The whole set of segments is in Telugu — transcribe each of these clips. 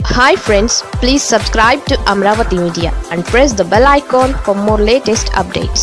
hi friends please subscribe to Amaravati media and press the bell icon for more latest updates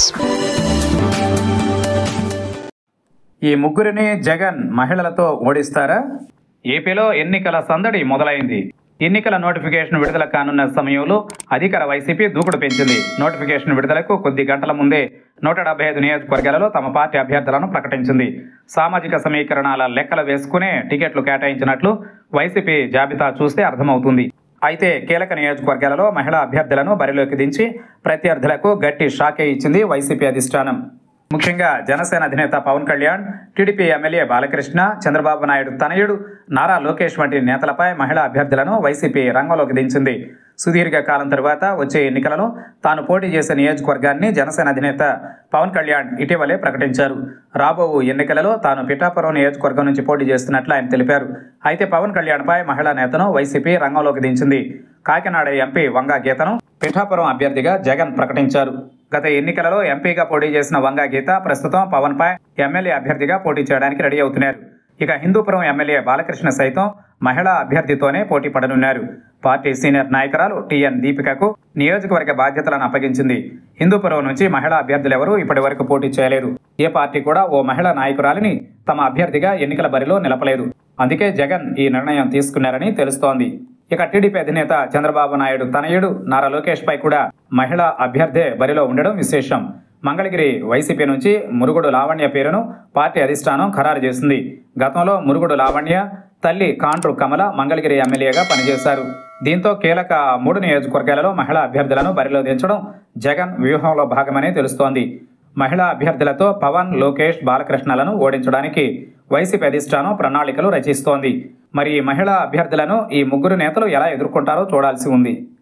ఈ ముగ్గురిని జగన్ మహిళలతో ఓడిస్తారా ఏపీలో ఎన్నికల సందడి మొదలైంది ఎన్నికల నోటిఫికేషన్ విడుదల కానున్న సమయంలో అధికార వైసీపీ దూకుడు పెంచింది నోటిఫికేషన్ విడుదలకు కొద్ది గంటల ముందే నూట డెబ్బై ఐదు నియోజకవర్గాలలో తమ పార్టీ అభ్యర్థులను ప్రకటించింది సామాజిక సమీకరణాల లెక్కలు వేసుకునే టికెట్లు కేటాయించినట్లు వైసీపీ జాబితా చూస్తే అర్థమవుతుంది అయితే కీలక నియోజకవర్గాలలో మహిళా అభ్యర్థులను బరిలోకి దించి ప్రత్యర్థులకు గట్టి షాకే ఇచ్చింది వైసీపీ అధిష్టానం ముఖ్యంగా జనసేన అధినేత పవన్ కళ్యాణ్ టీడీపీ ఎమ్మెల్యే బాలకృష్ణ చంద్రబాబు నాయుడు తనయుడు నారా లోకేష్ వంటి నేతలపై మహిళా అభ్యర్థులను వైసీపీ రంగంలోకి దించింది సుదీర్ఘ కాలం తరువాత వచ్చే ఎన్నికలలో తాను పోటీ చేసే నియోజకవర్గాన్ని జనసేన అధినేత పవన్ కళ్యాణ్ ఇటీవలే ప్రకటించారు రాబో ఎన్నికలలో తాను పిఠాపురం నియోజకవర్గం నుంచి పోటీ చేస్తున్నట్లు ఆయన తెలిపారు అయితే పవన్ కళ్యాణ్పై మహిళా నేతను వైసీపీ రంగంలోకి దించింది కాకినాడ ఎంపీ వంగా గీతను పిఠాపురం అభ్యర్థిగా జగన్ ప్రకటించారు గత ఎన్నికలలో ఎంపీగా పోటీ చేసిన వంగా గీత ప్రస్తుతం పవన్పై ఎమ్మెల్యే అభ్యర్థిగా పోటీ చేయడానికి రెడీ అవుతున్నారు ఇక హిందూపురం ఎమ్మెల్యే బాలకృష్ణ సైతం మహిళా అభ్యర్థితోనే పోటీ పడనున్నారు పార్టీ సీనియర్ నాయకురాలు టిఎన్ దీపికకు నియోజకవర్గ బాధ్యతలను అప్పగించింది హిందూపురం నుంచి మహిళా అభ్యర్థులెవరూ ఇప్పటి వరకు పోటీ చేయలేదు ఏ పార్టీ కూడా ఓ మహిళా నాయకురాలిని తమ అభ్యర్థిగా ఎన్నికల బరిలో నిలపలేదు అందుకే జగన్ ఈ నిర్ణయం తీసుకున్నారని తెలుస్తోంది ఇక టీడీపీ అధినేత చంద్రబాబు నాయుడు తనయుడు నారా లోకేష్ పై కూడా మహిళా అభ్యర్థే బరిలో ఉండడం విశేషం మంగళగిరి వైసీపీ నుంచి మురుగుడు లావణ్య పేరును పార్టీ అధిష్టానం ఖరారు చేసింది గతంలో మురుగుడు లావణ్య తల్లి కాండ్రు కమల మంగళగిరి ఎమ్మెల్యేగా పనిచేశారు దీంతో కీలక మూడు నియోజకవర్గాలలో మహిళా అభ్యర్థులను బరిలో దించడం జగన్ వ్యూహంలో భాగమని తెలుస్తోంది మహిళా అభ్యర్థులతో పవన్ లోకేష్ బాలకృష్ణలను ఓడించడానికి వైసీపీ అధిష్టానం ప్రణాళికలు రచిస్తోంది మరి ఈ మహిళా అభ్యర్థులను ఈ ముగ్గురు నేతలు ఎలా ఎదుర్కొంటారో చూడాల్సి ఉంది